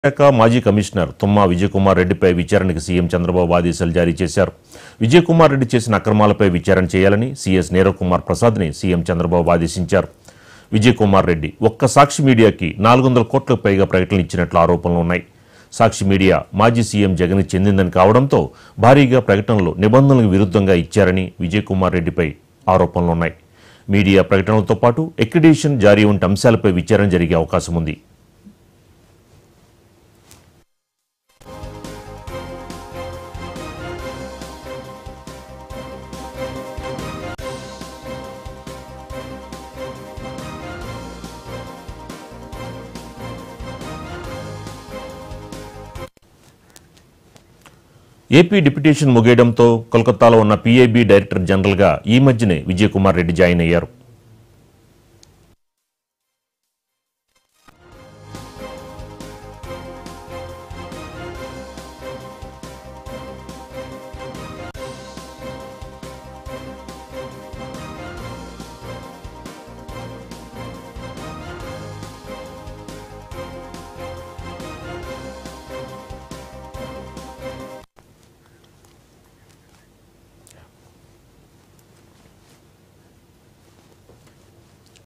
శాఖ మాజీ కమిషనర్ తుమ్మా విజయకుమార్ రెడ్డిపై విచారణకు సీఎం చంద్రబాబు ఆదేశాలు జారీ చేశారు విజయకుమార్ రెడ్డి చేసిన అక్రమాలపై విచారణ చేయాలని సీఎస్ నీరవ్ కుమార్ ప్రసాద్ని సీఎం చంద్రబాబు ఆదేశించారు విజయకుమార్ రెడ్డి ఒక్క సాక్షి మీడియాకి నాలుగు వందల కోట్లకు పైగా ప్రకటనలు ఇచ్చినట్లు ఆరోపణలు ఉన్నాయి సాక్షి మీడియా మాజీ సీఎం జగన్ చెందిందని కావడంతో భారీగా ప్రకటనలు నిబంధనలకు విరుద్ధంగా ఇచ్చారని విజయకుమార్ రెడ్డిపై ఆరోపణలున్నాయి మీడియా ప్రకటనలతో పాటు ఎక్రిడేషన్ జారీ వంటి అంశాలపై విచారణ జరిగే అవకాశం ఉంది ఏపీ డిప్యుటేషన్ ముగియడంతో కోల్కతాలో ఉన్న పీఐబీ డైరెక్టర్ జనరల్గా ఈ మధ్యనే విజయకుమార్ రెడ్డి జాయిన్ అయ్యారు